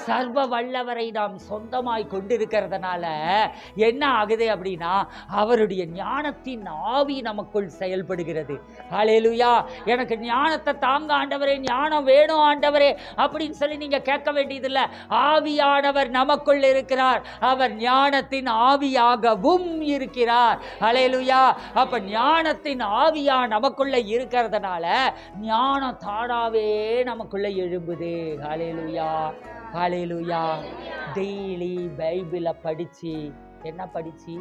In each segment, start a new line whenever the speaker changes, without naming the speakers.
சர்வ வல்லவரை நாம் சொந்தமாய் கொண்டிருக்கிறதுனால என்ன ஆகுது அப்படின்னா அவருடைய ஞானத்தின் ஆவி நமக்குள் செயல்படுகிறது ஹalleluya எனக்கு ஞானத்தை தாங்க ஆண்டவரே ஞானம் வேணும் ஆண்டவரே அப்படின்னு சொல்லி நீங்க கேட்க வேண்டியதில்லை ஆவியானவர் நமக்குள் இருக்கிறார் அவர் ஞானத்தின் ஆவியாகவும் இருக்கிறார் ஹalleluya அப்ப ஞானத்தின் ஆவியா நமக்குள்ள இருக்கிறதுனால ஞானம் தானாவே நமக்குள்ள எழும்புது ஹalleluya ஹalleluya டெய்லி பைபிளை படிச்சு என்ன படிச்சு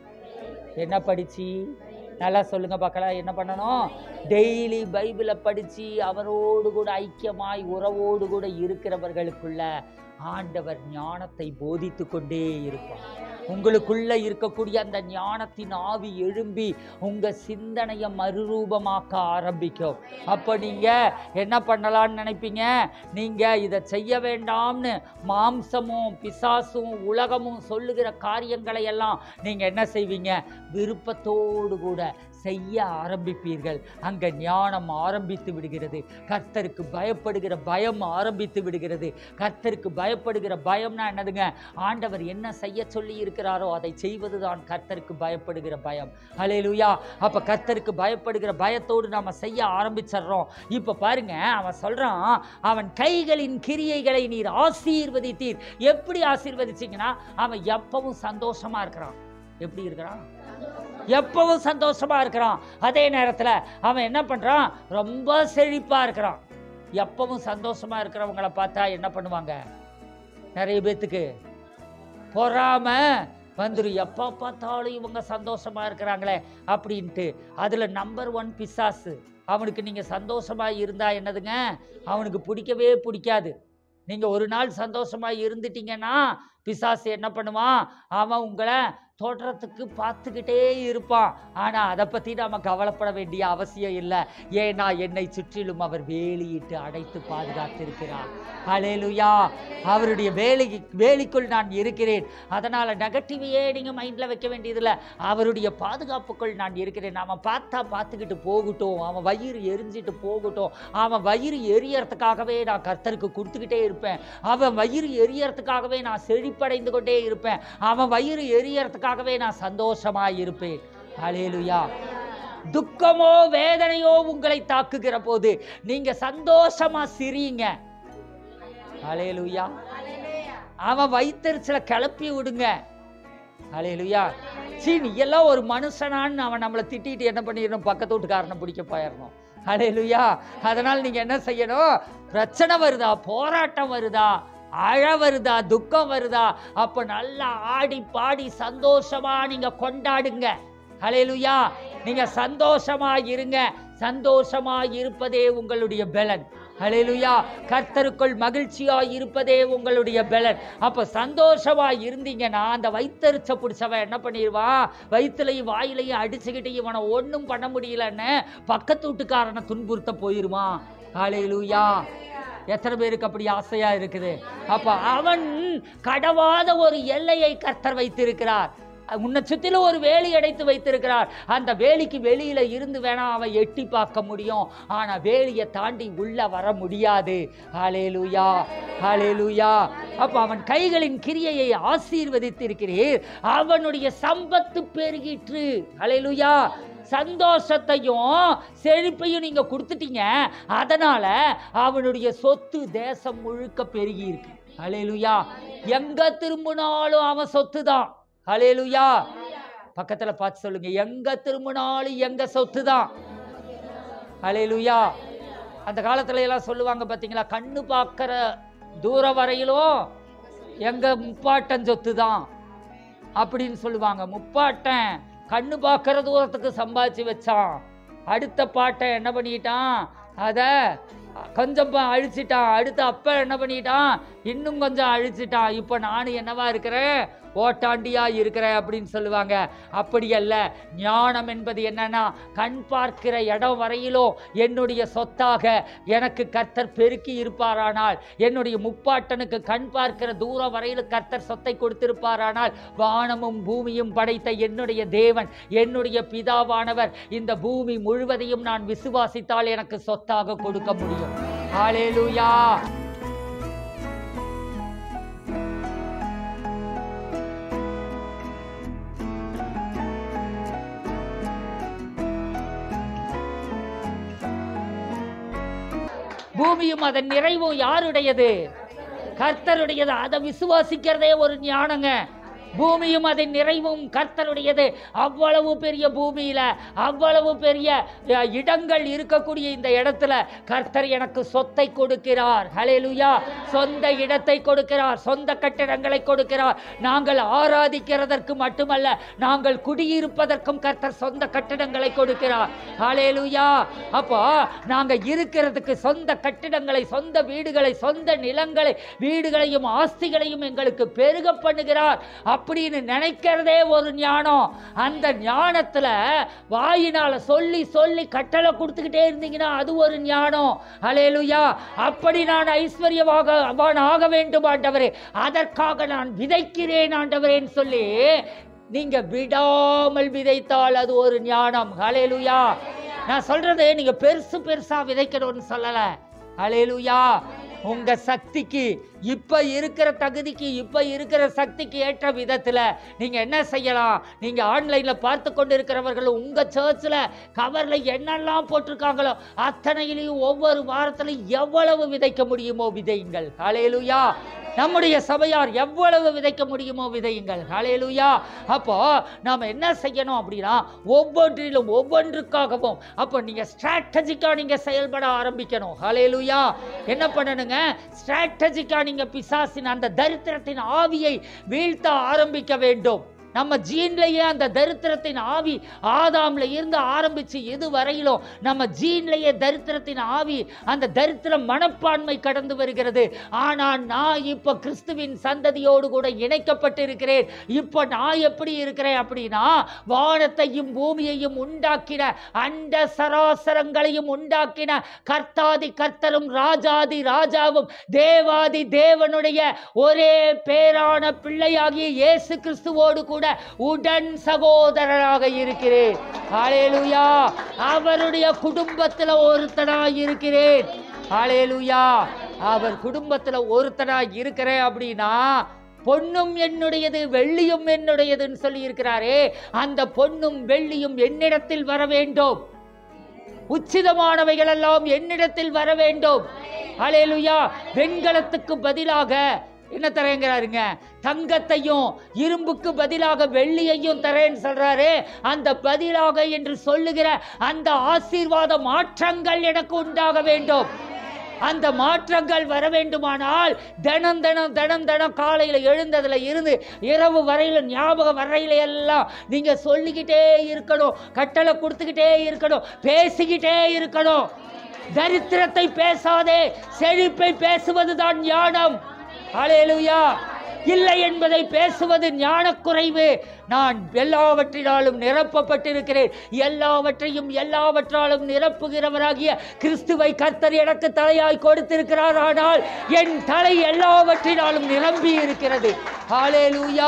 என்ன படிச்சு நல்லா சொல்லுங்க பார்க்கலாம் என்ன பண்ணணும் டெய்லி பைபிளை படிச்சு அவரோடு கூட ஐக்கியமாய் உறவோடு கூட இருக்கிறவர்களுக்குள்ள ஆண்டவர் ஞானத்தை போதித்து கொண்டே இருப்பார் உங்களுக்குள்ள இருக்கக்கூடிய அந்த ஞானத்தின் ஆவி எழும்பி உங்க சிந்தனையை மறுரூபமாக்க ஆரம்பிக்கும் அப்போ நீங்க என்ன பண்ணலாம்னு நினைப்பீங்க நீங்க இதை செய்ய வேண்டாம்னு மாம்சமும் பிசாசும் உலகமும் சொல்லுகிற காரியங்களை எல்லாம் நீங்க என்ன செய்வீங்க விருப்பத்தோடு கூட செய்ய ஆரம்பிப்பீர்கள் அங்க ஞானம் ஆரம்பித்து விடுகிறது கர்த்தருக்கு பயப்படுகிற பயம் ஆரம்பித்து விடுகிறது கர்த்தருக்கு பயப்படுகிற பயம்னா என்னதுங்க ஆண்டவர் என்ன செய்ய சொல்லி இருக்கிறாரோ அதை செய்வதுதான் கர்த்தருக்கு பயப்படுகிற பயம் ஹalleluya அப்ப கர்த்தருக்கு பயப்படுகிற பயத்தோடு நாம செய்ய ஆரம்பிச்சிடுறோம் இப்ப பாருங்க அவன் சொல்றான் அவன் கைகளின் கிரியைகளை நீர் ஆசீர்வதித்தீர் எப்படி ஆசீர்வதிச்சீங்கன்னா அவன் எப்பவும் சந்தோஷமா இருக்கிறான் எப்படி இருக்கிறான் எப்பவும் சந்தோஷமா இருக்கிறான் அதே நேரத்துல அவன் என்ன பண்றான் ரொம்ப செழிப்பா இருக்கிறான் எப்பவும் சந்தோஷமா இருக்கிறவங்கள பார்த்தா என்ன பண்ணுவாங்க நிறைய பேத்துக்கு பொறாம வந்துடும் எப்போ பார்த்தாலும் இவங்க சந்தோஷமா இருக்கிறாங்களே அப்படின்ட்டு அதில் நம்பர் ஒன் பிசாசு அவனுக்கு நீங்கள் சந்தோஷமா இருந்தா என்னதுங்க அவனுக்கு பிடிக்கவே பிடிக்காது நீங்கள் ஒரு நாள் சந்தோஷமா இருந்துட்டீங்கன்னா பிசாசு என்ன பண்ணுவான் அவன் உங்களை தோற்றத்துக்கு பார்த்துக்கிட்டே இருப்பான் ஆனால் அதை பற்றி நாம கவலைப்பட வேண்டிய அவசியம் இல்லை ஏன்னா என்னை சுற்றிலும் அவர் வேலியிட்டு அடைத்து பாதுகாத்திருக்கிறார் ஹalleluya அவருடைய வேலி வேலிக்குள் நான் இருக்கிறேன் அதனால் நெகட்டிவையே நீங்கள் மைண்டில் வைக்க வேண்டியதில்லை அவருடைய பாதுகாப்புக்குள் நான் இருக்கிறேன் அவன் பார்த்தா பார்த்துக்கிட்டு போகட்டும் அவன் வயிறு எரிஞ்சிட்டு போகட்டும் அவன் வயிறு எரியறதுக்காகவே நான் கர்த்தருக்கு கொடுத்துக்கிட்டே இருப்பேன் அவன் வயிறு எரியறதுக்காகவே நான் செழிப்படைந்து கொண்டே இருப்பேன் அவன் வயிறு எரியறதுக்காகவே நான் சந்தோஷமா இருப்பேன் ஹalleluya துக்கமோ வேதனையோ உங்களை தாக்குகிற போது நீங்க சந்தோஷமா சிரிங்க ஹalleluya அவன் வயிற்றுல கிளப்பி விடுங்க ஹalleluya சீ நீ எல்லாம் ஒரு மனுஷனான்னு அவன் நம்மளை திட்டிட்டு என்ன பண்ணிடணும் பக்கத்து வீட்டுக்காரனை பிடிக்க போயிடணும் ஹalleluya அதனால் நீங்க என்ன செய்யணும் பிரச்சனை வருதா போராட்டம் வருதா அழ வருதா துக்கம் வருதா அப்ப நல்லா ஆடி பாடி சந்தோஷமா நீங்க கொண்டாடுங்க ஹalleluya நீங்க சந்தோஷமா இருங்க சந்தோஷமா இருப்பதே உங்களுடைய பலன் ஹalleluya கர்த்தருக்குள் மகிழ்ச்சியா இருப்பதே உங்களுடைய பலன் அப்ப சந்தோஷமா இருந்தீங்கன்னா அந்த வயித்தெரிச்ச பிடிச்சவன் என்ன பண்ணிடுவான் வயிற்றுலையும் வாயிலையும் அடிச்சுக்கிட்டு இவனை ஒன்றும் பண்ண முடியலன்னு பக்கத்து வீட்டுக்காரனை துன்புறுத்த போயிருவான் ஹalleluya எத்தனை பேருக்கு அப்படி ஆசையா இருக்குது அப்ப அவன் கடவாத ஒரு எல்லையை கர்த்தர் வைத்திருக்கிறார் உன்னை சுத்திலும் ஒரு வேலி அடைத்து வைத்திருக்கிறார் அந்த வேலிக்கு வெளியில இருந்து வேணா அவன் எட்டி பார்க்க முடியும் ஆனா வேலியை தாண்டி உள்ள வர முடியாது ஹalleluya ஹalleluya அப்ப அவன் கைகளின் கிரியையை ஆசீர்வதித்திருக்கிறீர் அவனுடைய சம்பத்து பெருகிற்று ஹalleluya சந்தோஷத்தையும் செழிப்பையும் நீங்க கொடுத்துட்டீங்க அதனால அவனுடைய சொத்து தேசம் முழுக்க பெருகி இருக்கு ஹalleluya எங்க திரும்பினாலும் அவன் சொத்து தான் ஹalleluya பக்கத்துல பார்த்து சொல்லுங்க எங்க திரும்பினாலும் எங்க சொத்து தான் ஹalleluya அந்த காலத்துல எல்லாம் சொல்லுவாங்க பாத்தீங்களா கண்ணு பார்க்கிற தூரம் வரையிலும் எங்க முப்பாட்டன் சொத்து தான் அப்படின்னு சொல்லுவாங்க முப்பாட்டன் கண்ணு பார்க்குற தூரத்துக்கு சம்பாதிச்சு வச்சான் அடுத்த பாட்டை என்ன பண்ணிட்டான் அதை கொஞ்சம் ப- அழிச்சிட்டான் அடுத்த அப்ப என்ன பண்ணிட்டான் இன்னும் கொஞ்சம் அழிச்சிட்டான் இப்போ நான் என்னவா இருக்கிறேன் ஓட்டாண்டியா இருக்கிறேன் அப்படின்னு சொல்லுவாங்க அப்படி அல்ல ஞானம் என்பது என்னன்னா கண் பார்க்கிற இடம் வரையிலும் என்னுடைய சொத்தாக எனக்கு கர்த்தர் பெருக்கி இருப்பாரானால் என்னுடைய முப்பாட்டனுக்கு கண் பார்க்கிற தூரம் வரையிலும் கர்த்தர் சொத்தை கொடுத்திருப்பாரானால் வானமும் பூமியும் படைத்த என்னுடைய தேவன் என்னுடைய பிதாவானவர் இந்த பூமி முழுவதையும் நான் விசுவாசித்தால் எனக்கு சொத்தாக கொடுக்க முடியும் ஹalleluya பூமியும் அதன் நிறைவும் யாருடையது கர்த்தருடையது அதை விசுவாசிக்கிறதே ஒரு ஞானங்க பூமியும் அதன் நிறைவும் கர்த்தருடையது அவ்வளவு பெரிய பூமியில அவ்வளவு பெரிய அஹ், இடங்கள் இருக்கக்கூடிய இந்த இடத்துல கர்த்தர் எனக்கு சொத்தை கொடுக்கிறார் ஹalleluya சொந்த இடத்தை கொடுக்கிறார் சொந்த கட்டிடங்களை கொடுக்கிறார் நாங்கள் ஆராதிக்கிறதற்கு மட்டுமல்ல நாங்கள் குடியிருப்பதற்கும் கர்த்தர் சொந்த கட்டிடங்களை கொடுக்கிறார் ஹalleluya அப்போ நாங்க இருக்கிறதுக்கு சொந்த கட்டிடங்களை சொந்த வீடுகளை சொந்த நிலங்களை வீடுகளையும் ஆஸ்திகளையும் எங்களுக்கு பெருக பண்ணுகிறார் அப்படின்னு நினைக்கிறதே ஒரு ஞானம் அந்த ஞானத்துல வாயினால சொல்லி சொல்லி கட்டளை கொடுத்துக்கிட்டே இருந்தீங்கன்னா அது ஒரு ஞானம் ஹalleluya அப்படி நான் ஐஸ்வர்யமாக அவன் ஆக வேண்டும் ஆண்டவரே அதற்காக நான் விதைக்கிறேன் ஆண்டவரேன்னு சொல்லி நீங்க விடாமல் விதைத்தால் அது ஒரு ஞானம் ஹalleluya நான் சொல்றது நீங்க பெருசு பெருசா விதைக்கணும்னு சொல்லல ஹalleluya உங்க சக்திக்கு இப்ப இருக்கிற தகுதிக்கு இப்ப இருக்கிற சக்திக்கு ஏற்ற விதத்துல நீங்க என்ன செய்யலாம் நீங்க ஆன்லைன்ல பார்த்து கொண்டு இருக்கிறவர்கள் உங்க சர்ச்சில் கவர்ல என்னெல்லாம் போட்டிருக்காங்களோ அத்தனையிலையும் ஒவ்வொரு வாரத்திலும் எவ்வளவு விதைக்க முடியுமோ விதையுங்கள் ஹalleluya நம்முடைய சபையார் எவ்வளவு விதைக்க முடியுமோ விதையுங்கள் ஹalleluya அப்போ நாம என்ன செய்யணும் அப்படின்னா ஒவ்வொன்றிலும் ஒவ்வொன்றுக்காகவும் அப்போ நீங்க ஸ்ட்ராட்டஜிக்கா நீங்க செயல்பட ஆரம்பிக்கணும் ஹalleluya என்ன பண்ணணுங்க ஸ்ட்ராட்டஜிக்கா நீங்க பிசாசின் அந்த தரித்திரத்தின் ஆவியை வீழ்த்த ஆரம்பிக்க வேண்டும் நம்ம ஜீன்லயே அந்த தரித்திரத்தின் ஆவி ஆதாம்ல இருந்து ஆரம்பிச்சு இது வரையிலும் நம்ம ஜீன்லயே தரித்திரத்தின் ஆவி அந்த தரித்திர மனப்பான்மை கடந்து வருகிறது ஆனால் நான் இப்போ கிறிஸ்துவின் சந்ததியோடு கூட இணைக்கப்பட்டு இருக்கிறேன் இப்போ நான் எப்படி இருக்கிறேன் அப்படின்னா வானத்தையும் பூமியையும் உண்டாக்கின அண்ட சராசரங்களையும் உண்டாக்கின கர்த்தாதி கர்த்தரும் ராஜாதி ராஜாவும் தேவாதி தேவனுடைய ஒரே பேரான பிள்ளையாகிய இயேசு கிறிஸ்துவோடு கூட உடன் சகோதரராக இருக்கிறேன் ஹalleluya அவருடைய குடும்பத்தில் ஒருத்தனாய் இருக்கிறேன் ஹalleluya அவர் குடும்பத்தில் ஒருத்தனாய் இருக்கிறேன் அப்படின்னா பொன்னும் என்னுடையது வெள்ளியும் என்னுடையதுன்னு சொல்லி இருக்கிறாரே அந்த பொன்னும் வெள்ளியும் என்னிடத்தில் வர வேண்டும் உச்சிதமானவைகள் எல்லாம் என்னிடத்தில் வர வேண்டும் ஹalleluya வெண்கலத்துக்கு பதிலாக என்ன தரேங்கிறாருங்க தங்கத்தையும் இரும்புக்கு பதிலாக வெள்ளியையும் தரேன்னு சொல்றாரு அந்த பதிலாக என்று சொல்லுகிற அந்த ஆசீர்வாத மாற்றங்கள் எனக்கு உண்டாக வேண்டும் அந்த மாற்றங்கள் வர வேண்டுமானால் தினம் தினம் தினம் தினம் காலையில் எழுந்ததுல இருந்து இரவு வரையில ஞாபகம் வரையில எல்லாம் நீங்க சொல்லிக்கிட்டே இருக்கணும் கட்டளை கொடுத்துக்கிட்டே இருக்கணும் பேசிக்கிட்டே இருக்கணும் தரித்திரத்தை பேசாதே செழிப்பை பேசுவதுதான் ஞானம் ஹalleluya இல்லை என்பதை பேசுவது ஞானக்குறைவு நான் எல்லாவற்றினாலும் நிரப்பப்பட்டிருக்கிறேன் எல்லாவற்றையும் எல்லாவற்றாலும் நிரப்புகிறவராகிய கிறிஸ்துவை கர்த்தர் எனக்கு தலையாய் கொடுத்திருக்கிறார் ஆனால் என் தலை எல்லாவற்றினாலும் நிரம்பி இருக்கிறது ஹalleluya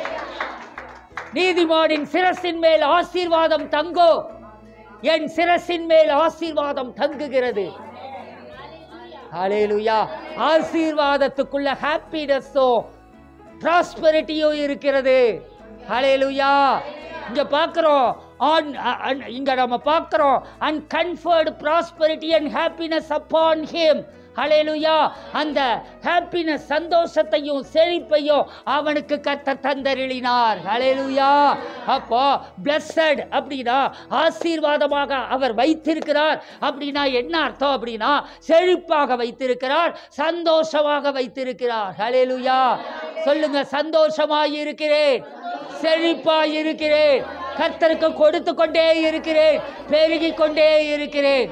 நீதிமானின் சிரசின் மேல் ஆசீர்வாதம் தங்கோ என் சிரசின் மேல் ஆசீர்வாதம் தங்குகிறது ஹalleluya ஆசீர்வாதத்துக்குள்ள ஹாப்பினஸும் ப்ராஸ்பரிட்டியும் இருக்கிறது ஹalleluya இங்க பார்க்கிறோம் ஆன் இங்க நம்ம பார்க்கிறோம் and conferred prosperity and happiness upon him ஹalleluya அந்த ஹாப்பினஸ் சந்தோஷத்தையும் செழிப்பையும் அவனுக்கு கத்த தந்தருளினார் ஹalleluya அப்போ blessed அப்படின்னா ஆசீர்வாதமாக அவர் வைத்திருக்கிறார் அப்படின்னா என்ன அர்த்தம் அப்படின்னா செழிப்பாக வைத்திருக்கிறார் சந்தோஷமாக வைத்திருக்கிறார் ஹalleluya சொல்லுங்க சந்தோஷமாய் இருக்கிறேன் செழிப்பாய் இருக்கிறேன் கர்த்தருக்கு கொடுத்து கொண்டே இருக்கிறேன் பெருகிக் கொண்டே இருக்கிறேன்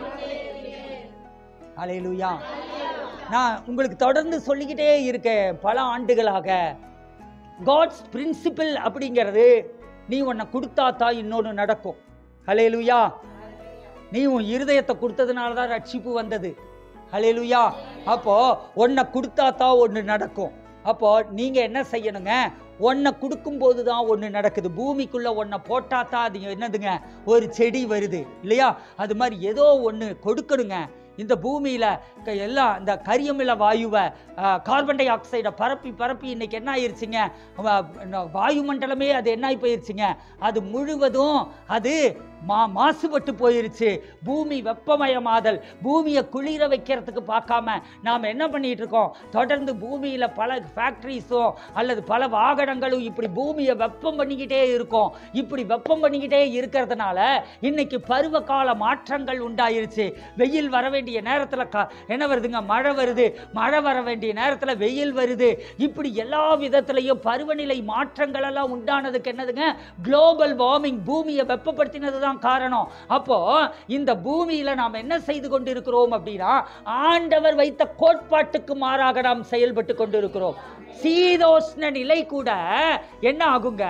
ஹalleluya நான் உங்களுக்கு தொடர்ந்து சொல்லிக்கிட்டே இருக்கேன் பல ஆண்டுகளாக காட்ஸ் பிரின்சிபிள் அப்படிங்கிறது நீ உன்னை கொடுத்தா தான் இன்னொன்று நடக்கும் ஹalleluya நீ உன் இருதயத்தை கொடுத்ததுனால தான் ரட்சிப்பு வந்தது ஹalleluya அப்போ உன்னை கொடுத்தா தான் ஒன்று நடக்கும் அப்போ நீங்க என்ன செய்யணுங்க ஒன்றை கொடுக்கும்போது தான் ஒன்று நடக்குது பூமிக்குள்ள ஒன்றை போட்டா தான் அது என்னதுங்க ஒரு செடி வருது இல்லையா அது மாதிரி ஏதோ ஒன்று கொடுக்கணுங்க இந்த பூமியில க- எல்லாம் இந்த கரியமில வாயுவை கார்பன் டை ஆக்சைடை பரப்பி பரப்பி இன்னைக்கு என்ன ஆயிருச்சுங்க வ- ந- வாயுமண்டலமே அது என்ன ஆகி போயிருச்சுங்க அது முழுவதும் அது மா மாசுபட்டு போயிருச்சு பூமி வெப்பமயமாதல் பூமியை குளிர வைக்கிறதுக்கு பார்க்காம நாம் என்ன பண்ணிட்டு இருக்கோம் தொடர்ந்து பூமியில் பல ஃபேக்ட்ரிஸும் அல்லது பல வாகனங்களும் இப்படி பூமியை வெப்பம் பண்ணிக்கிட்டே இருக்கோம் இப்படி வெப்பம் பண்ணிக்கிட்டே இருக்கிறதுனால இன்னைக்கு பருவகால மாற்றங்கள் உண்டாயிருச்சு வெயில் வர வேண்டிய நேரத்தில் க என்ன வருதுங்க மழை வருது மழை வர வேண்டிய நேரத்தில் வெயில் வருது இப்படி எல்லா விதத்திலையும் பருவநிலை மாற்றங்கள் எல்லாம் உண்டானதுக்கு என்னதுங்க குளோபல் வார்மிங் பூமியை வெப்பப்படுத்தினது தான் காரணம் அப்போ இந்த பூமியில நாம் என்ன செய்து கொண்டிருக்கிறோம் அப்படின்னா ஆண்டவர் வைத்த கோட்பாட்டுக்கு மாறாக நாம் செயல்பட்டு கொண்டிருக்கிறோம் சீதோஷ்ண நிலை கூட என்ன ஆகுங்க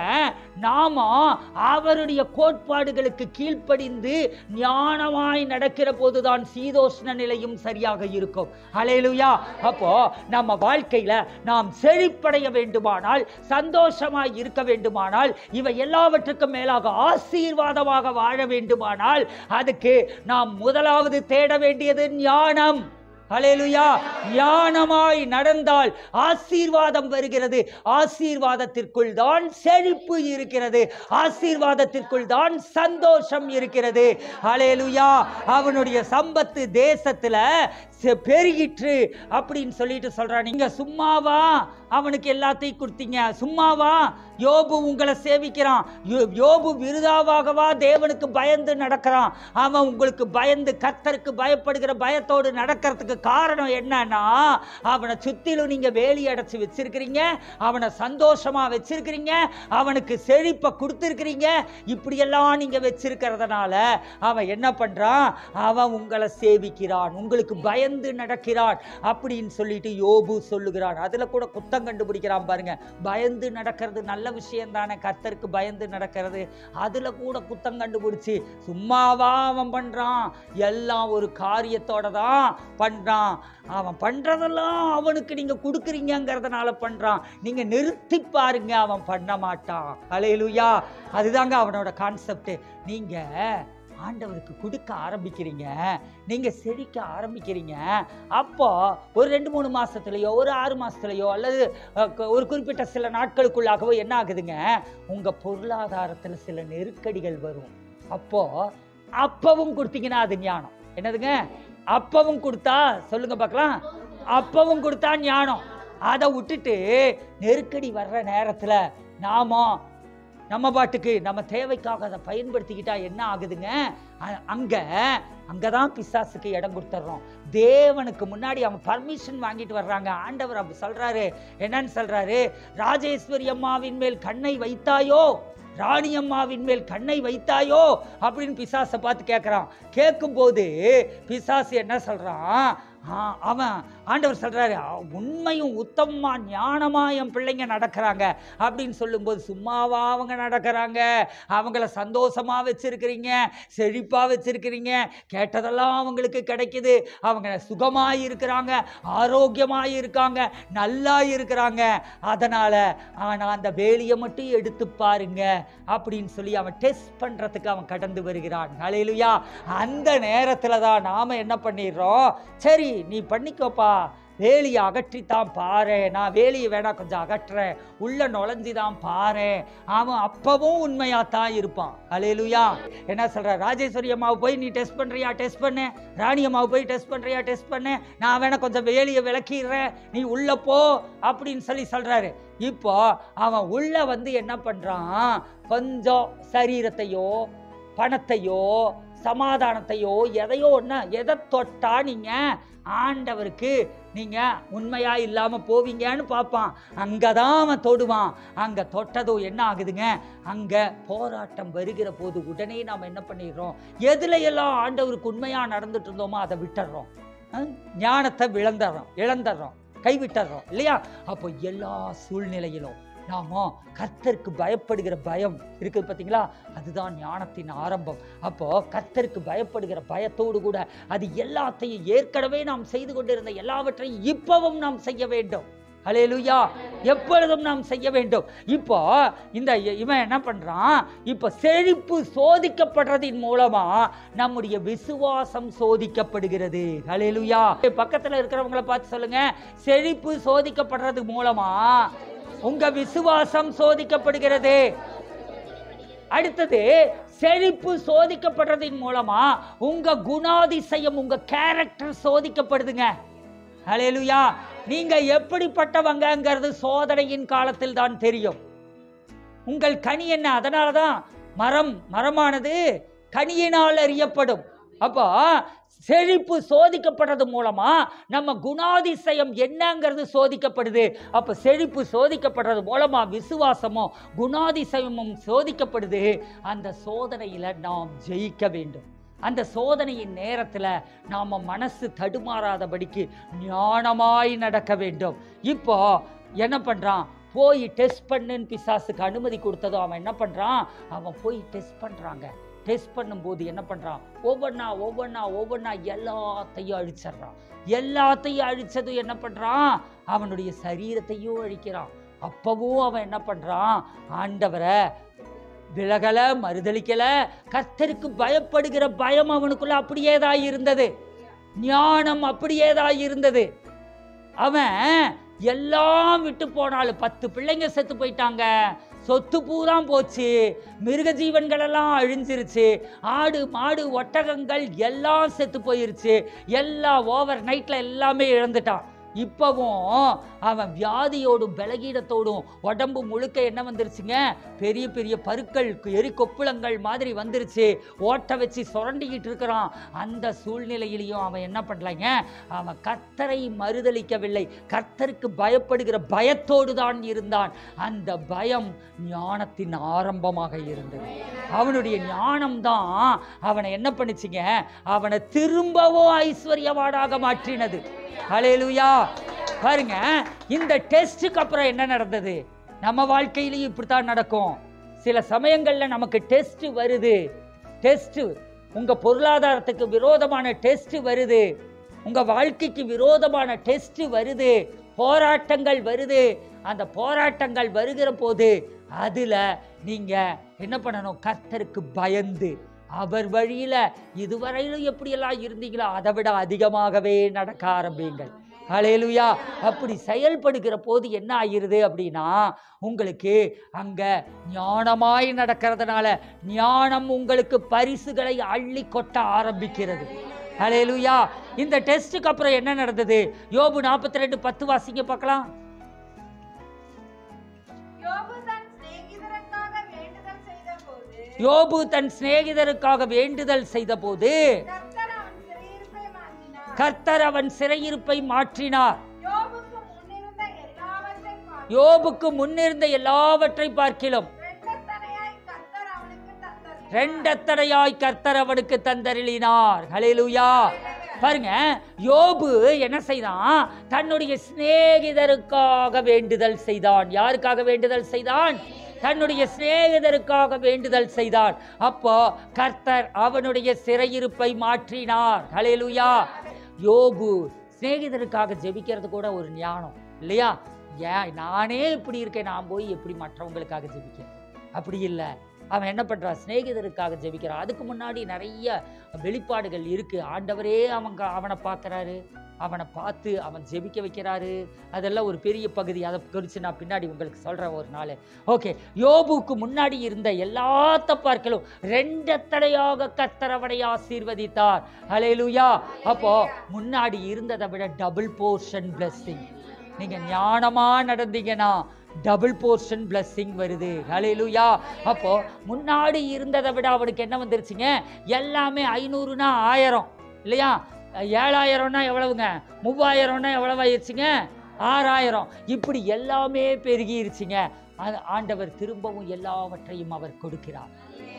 நாம அவருடைய கோட்பாடுகளுக்கு கீழ்ப்படிந்து ஞானமாய் நடக்கிற போதுதான் சீதோஷ்ண நிலையும் சரியாக இருக்கும் அலையலுயா அப்போ நம்ம வாழ்க்கையில நாம் செழிப்படைய வேண்டுமானால் சந்தோஷமாய் இருக்க வேண்டுமானால் இவை எல்லாவற்றுக்கும் மேலாக ஆசீர்வாதமாக வாழ வேண்டுமானால் அதுக்கு நாம் முதலாவது தேட வேண்டியது ஞானம் ஹalleluya ஞானமாய் நடந்தால் ஆசீர்வாதம் வருகிறது ஆசீர்வாதத்திற்குள் தான் செழிப்பு இருக்கிறது ஆசீர்வாதத்திற்குள் தான் சந்தோஷம் இருக்கிறது ஹalleluya அவனுடைய சம்பத்து தேசத்துல செ- பெருகிற்று அப்படின்னு சொல்லிட்டு சொல்றான் நீங்க சும்மாவா அவனுக்கு எல்லாத்தையும் கொடுத்தீங்க சும்மாவா யோபு உங்களை சேவிக்கிறான் யோ- யோபு விருதாவாகவா தேவனுக்கு பயந்து நடக்கிறான் அவன் உங்களுக்கு பயந்து கர்த்தருக்கு பயப்படுகிற பயத்தோடு நடக்கிறதுக்கு காரணம் என்னன்னா அவனை சுத்திலும் நீங்க வேலி அடைச்சு வச்சிருக்கிறீங்க அவனை சந்தோஷமா வச்சிருக்கிறீங்க அவனுக்கு செழிப்பை கொடுத்துருக்கிறீங்க இப்படியெல்லாம் நீங்க வச்சிருக்கிறதுனால அவன் என்ன பண்றான் அவன் உங்களை சேவிக்கிறான் உங்களுக்கு பயந்து நடக்கிறான் அப்படின்னு சொல்லிட்டு யோபு சொல்லுகிறான் அதுல கூட குத்தம் கண்டுபிடிக்கிறான் பாருங்க பயந்து நடக்கிறது நல்ல விஷயம் தானே கர்த்தருக்கு பயந்து நடக்கிறது அதுல கூட குத்தம் கண்டுபிடிச்சு சும்மாவா அவன் பண்றான் எல்லாம் ஒரு காரியத்தோட தான் பண்றான் அவன் பண்றதெல்லாம் அவனுக்கு நீங்க கொடுக்குறீங்கிறதுனால பண்றான் நீங்க நிறுத்தி பாருங்க அவன் பண்ண மாட்டான் அலையலுயா அதுதாங்க அவனோட கான்செப்ட் நீங்க ஆண்டவருக்கு கொடுக்க ஆரம்பிக்கிறீங்க நீங்க செழிக்க ஆரம்பிக்கிறீங்க அப்போ ஒரு ரெண்டு மூணு மாசத்துலயோ ஒரு ஆறு மாசத்துலயோ அல்லது அஹ், க- ஒரு குறிப்பிட்ட சில நாட்களுக்குள்ளாகவோ என்ன ஆகுதுங்க உங்க பொருளாதாரத்துல சில நெருக்கடிகள் வரும் அப்போ அப்பவும் கொடுத்தீங்கன்னா அது ஞானம் என்னதுங்க அப்பவும் கொடுத்தா சொல்லுங்க பார்க்கலாம் அப்பவும் கொடுத்தா ஞானம் அதை விட்டுட்டு நெருக்கடி வர்ற நேரத்துல நாம நம்ம பாட்டுக்கு நம்ம தேவைக்காக அதை பயன்படுத்திக்கிட்டா என்ன ஆகுதுங்க அ- அங்க அங்கதான் பிசாசுக்கு இடம் கொடுத்துட்றோம் தேவனுக்கு முன்னாடி அவன் பர்மிஷன் வாங்கிட்டு வர்றாங்க ஆண்டவர் அப்படி சொல்றாரு என்னன்னு சொல்றாரு ராஜேஸ்வரி அம்மாவின் மேல் கண்ணை வைத்தாயோ ராணி அம்மாவின் மேல் கண்ணை வைத்தாயோ அப்படின்னு பிசாசை பார்த்து கேட்குறான் கேட்கும்போது பிசாசு என்ன சொல்றான் ஆ, அவன் ஆண்டவர் சொல்றாரு "ஆ, உண்மையும் உத்தமமா ஞானமா என் பிள்ளைங்க நடக்கிறாங்க அப்படின்னு சொல்லும்போது சும்மாவா அவங்க நடக்கிறாங்க அவங்கள சந்தோஷமா வச்சிருக்கிறீங்க செழிப்பா வச்சிருக்கிறீங்க கேட்டதெல்லாம் அவங்களுக்கு கிடைக்குது அவங்க சுகமாய் இருக்கிறாங்க ஆரோக்கியமாய் இருக்காங்க நல்லா இருக்கிறாங்க அதனால ஆனா அந்த வேலியை மட்டும் எடுத்து பாருங்க அப்படின்னு சொல்லி அவன் டெஸ்ட் பண்றதுக்கு அவன் கடந்து வருகிறான் அலையிலுயா அந்த நேரத்துல தான் நாம என்ன பண்ணிடுறோம் சரி நீ பண்ணிக்கோப்பா வேலியை அகற்றித்தான் பாரு நான் வேலியை வேணா கொஞ்சம் அகற்றுறேன் உள்ள நுழைஞ்சுதான் பாரு அவன் அப்பவும் உண்மையா தான் இருப்பான் அலையலுயா என்ன சொல்ற ராஜேஸ்வரி அம்மாவை போய் நீ டெஸ்ட் பண்றியா டெஸ்ட் பண்ணு ராணி அம்மாவை போய் டெஸ்ட் பண்றியா டெஸ்ட் பண்ணு நான் வேணா கொஞ்சம் வேலியை விளக்கிடுறேன் நீ உள்ள போ அப்படின்னு சொல்லி சொல்றாரு இப்போ அவன் உள்ள வந்து என்ன பண்றான் கொஞ்சம் சரீரத்தையோ பணத்தையோ சமாதானத்தையோ எதையோ ஒன்று எதை தொட்டா நீங்க ஆண்டவருக்கு நீங்க உண்மையா இல்லாம போவீங்கன்னு பார்ப்பான் அங்கதான் அவன் தொடுவான் அங்க தொட்டதும் என்ன ஆகுதுங்க அங்க போராட்டம் வருகிற போது உடனே நாம் என்ன பண்ணிடுறோம் எதுல எல்லாம் ஆண்டவருக்கு உண்மையா நடந்துட்டு இருந்தோமோ அதை விட்டுடுறோம் அஹ், ஞானத்தை விளந்துடுறோம் இழந்துடுறோம் கைவிட்டுறோம் இல்லையா அப்போ எல்லா சூழ்நிலையிலும் நாம கர்த்தருக்கு பயப்படுகிற பயம் இருக்குது பார்த்தீங்களா அதுதான் ஞானத்தின் ஆரம்பம் அப்போ கர்த்தருக்கு பயப்படுகிற பயத்தோடு கூட அது எல்லாத்தையும் ஏற்கனவே நாம் செய்து கொண்டிருந்த எல்லாவற்றையும் இப்பவும் நாம் செய்ய வேண்டும் ஹalleluya எப்பொழுதும் நாம் செய்ய வேண்டும் இப்போ இந்த இ- இவன் என்ன பண்றான் இப்போ செழிப்பு சோதிக்கப்படுறதின் மூலமா நம்முடைய விசுவாசம் சோதிக்கப்படுகிறது ஹalleluya பக்கத்துல இருக்கிறவங்கள பார்த்து சொல்லுங்க செழிப்பு சோதிக்கப்படுறது மூலமா உங்க விசுவாசம் சோதிக்கப்படுகிறது அடுத்தது செழிப்பு சோதிக்கப்படுறதின் மூலமா உங்க குணாதிசயம் உங்க கேரக்டர் சோதிக்கப்படுதுங்க ஹalleluya நீங்க எப்படிப்பட்டவங்கங்கிறது சோதனையின் காலத்தில் தான் தெரியும் உங்கள் கனி என்ன அதனால தான் மரம் மரமானது கனியினால் அறியப்படும் அப்போ செழிப்பு சோதிக்கப்படுறது மூலமா நம்ம குணாதிசயம் என்னங்கிறது சோதிக்கப்படுது அப்போ செழிப்பு சோதிக்கப்படுறது மூலமா விசுவாசமும் குணாதிசயமும் சோதிக்கப்படுது அந்த சோதனையில் நாம் ஜெயிக்க வேண்டும் அந்த சோதனையின் நேரத்தில் நாம் மனசு தடுமாறாதபடிக்கு ஞானமாய் நடக்க வேண்டும் இப்போ என்ன பண்ணுறான் போய் டெஸ்ட் பண்ணுன்னு பிசாசுக்கு அனுமதி கொடுத்ததும் அவன் என்ன பண்ணுறான் அவன் போய் டெஸ்ட் பண்ணுறாங்க டெஸ்ட் பண்ணும்போது என்ன பண்ணுறான் ஒவ்வொன்றா ஒவ்வொன்றா ஒவ்வொன்றா எல்லாத்தையும் அழிச்சிடுறான் எல்லாத்தையும் அழிச்சதும் என்ன பண்ணுறான் அவனுடைய சரீரத்தையும் அழிக்கிறான் அப்பவும் அவன் என்ன பண்ணுறான் ஆண்டவரை விலகலை மறுதளிக்கலை கர்த்தருக்கு பயப்படுகிற பயம் அவனுக்குள்ள அப்படியே தான் இருந்தது ஞானம் அப்படியே தான் இருந்தது அவன் எல்லாம் விட்டு போனாலும் பத்து பிள்ளைங்க செத்து போயிட்டாங்க சொத்து பூரா போச்சு மிருக ஜீவன்கள் எல்லாம் அழிஞ்சிருச்சு ஆடு மாடு ஒட்டகங்கள் எல்லாம் செத்து போயிருச்சு எல்லாம் ஓவர் நைட்டில் எல்லாமே இழந்துட்டான் இப்போவும் அவன் வியாதியோடும் பலகீனத்தோடும் உடம்பு முழுக்க என்ன வந்துருச்சுங்க பெரிய பெரிய பருக்கள் எரி கொப்புளங்கள் மாதிரி வந்துருச்சு ஓட்ட வச்சு சுரண்டிக்கிட்டு இருக்கிறான் அந்த சூழ்நிலையிலையும் அவன் என்ன பண்ணலைங்க அவன் கர்த்தரை மறுதளிக்கவில்லை கர்த்தருக்கு பயப்படுகிற பயத்தோடு தான் இருந்தான் அந்த பயம் ஞானத்தின் ஆரம்பமாக இருந்தது அவனுடைய ஞானம் தான் அவனை என்ன பண்ணுச்சுங்க அவனை திரும்பவும் ஐஸ்வர்யவாடாக மாற்றினது ஹalleluya பாருங்க இந்த டெஸ்ட்டுக்கு அப்புறம் என்ன நடந்தது நம்ம வாழ்க்கையிலையும் இப்படித்தான் நடக்கும் சில சமயங்கள்ல நமக்கு டெஸ்ட் வருது டெஸ்ட் உங்க பொருளாதாரத்துக்கு விரோதமான டெஸ்ட் வருது உங்க வாழ்க்கைக்கு விரோதமான டெஸ்ட் வருது போராட்டங்கள் வருது அந்த போராட்டங்கள் வருகிற போது அதுல நீங்க என்ன பண்ணணும் கர்த்தருக்கு பயந்து அவர் வழியில இதுவரையிலும் எப்படியெல்லாம் இருந்தீங்களோ அதை விட அதிகமாகவே நடக்க ஆரம்பிங்கள் ஹalleluya அப்படி செயல்படுகிற போது என்ன ஆயிருது அப்படின்னா உங்களுக்கு அங்க ஞானமாய் நடக்கிறதுனால ஞானம் உங்களுக்கு பரிசுகளை அள்ளி கொட்ட ஆரம்பிக்கிறது ஹalleluya இந்த டெஸ்ட்டுக்கு அப்புறம் என்ன நடந்தது யோபு நாற்பத்தி ரெண்டு பத்து வாசிங்க பார்க்கலாம்
யோபு தன் சிநேகிதருக்காக வேண்டுதல் செய்தபோது,
யோபு தன் சிநேகிதருக்காக வேண்டுதல் செய்தபோது
கர்த்தர் அவன் சிறையிருப்பை மாற்றினார்.
கர்த்தர் அவன் சிறையிருப்பை மாற்றினார்
யோபுக்கு முன்னிருந்த எல்லாவற்றைப் பார்த்து,
யோபுக்கு முன்னிருந்த எல்லாவற்றை பார்க்கிலும்
இரண்டத்தனையாய் கர்த்தர் அவனுக்கு தந்தருளினார்.
ரெண்டத்தடையாய் கர்த்தர் அவனுக்கு தந்தருளினார் ஹalleluya பாருங்க யோபு என்ன செய்தான் தன்னுடைய சிநேகிதருக்காக வேண்டுதல் செய்தான் யாருக்காக வேண்டுதல் செய்தான் தன்னுடைய சிநேகிதருக்காக வேண்டுதல் செய்தான் அப்போ கர்த்தர் அவனுடைய சிறையிருப்பை மாற்றினார் ஹalleluya யோபு சிநேகிதருக்காக ஜெபிக்கிறது கூட ஒரு ஞானம் இல்லையா ஏன் நானே இப்படி இருக்கேன் நான் போய் எப்படி மற்றவங்களுக்காக ஜெபிக்கிறேன் அப்படி இல்லை அவன் என்ன பண்ணுறான் சிநேகிதருக்காக ஜெபிக்கிறான் அதுக்கு முன்னாடி நிறைய வெளிப்பாடுகள் இருக்குது ஆண்டவரே அவங்க அவனை பார்க்குறாரு அவனை பார்த்து அவன் ஜெபிக்க வைக்கிறாரு அதெல்லாம் ஒரு பெரிய பகுதி அதை குறித்து நான் பின்னாடி உங்களுக்கு சொல்கிறேன் ஒரு நாள் ஓகே யோபுக்கு முன்னாடி இருந்த எல்லாத்த பார்க்கலும் ரெண்டத்தடையாக கத்தரவனை ஆசீர்வதித்தார் ஹalleluya அப்போ முன்னாடி இருந்ததை விட டபுள் போர்ஷன் blessing நீங்க ஞானமா நடந்தீங்கன்னா டபுள் போர்ஷன் blessing வருது ஹalleluya அப்போ முன்னாடி இருந்ததை விட அவனுக்கு என்ன வந்துருச்சுங்க எல்லாமே ஐநூறுனா ஆயிரம் இல்லையா ஏழாயிரம்னா எவ்வளவுங்க மூவாயிரம்னா எவ்வளவு ஆயிடுச்சுங்க ஆறாயிரம் இப்படி எல்லாமே பெருகிருச்சுங்க ஆ- ஆண்டவர் திரும்பவும் எல்லாவற்றையும் அவர் கொடுக்கிறார்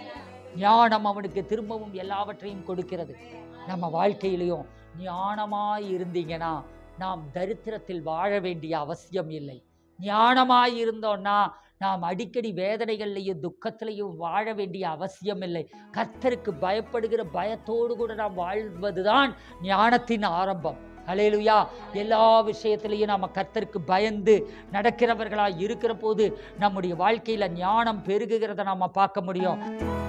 ஞானம் அவனுக்கு திரும்பவும் எல்லாவற்றையும் கொடுக்கிறது நம்ம வாழ்க்கையிலையும் ஞானமாய் இருந்தீங்கன்னா நாம் தரித்திரத்தில் வாழ வேண்டிய அவசியம் இல்லை ஞானமாய் இருந்தோம்னா நாம் அடிக்கடி வேதனைகள்லையும் துக்கத்திலையும் வாழ வேண்டிய அவசியம் இல்லை கர்த்தருக்கு பயப்படுகிற பயத்தோடு கூட நாம் வாழ்வதுதான் ஞானத்தின் ஆரம்பம் ஹalleluya எல்லா விஷயத்திலையும் நாம் கர்த்தருக்கு பயந்து நடக்கிறவர்களாக இருக்கிற போது நம்முடைய வாழ்க்கையில் ஞானம் பெருகுகிறத நாம் பார்க்க முடியும்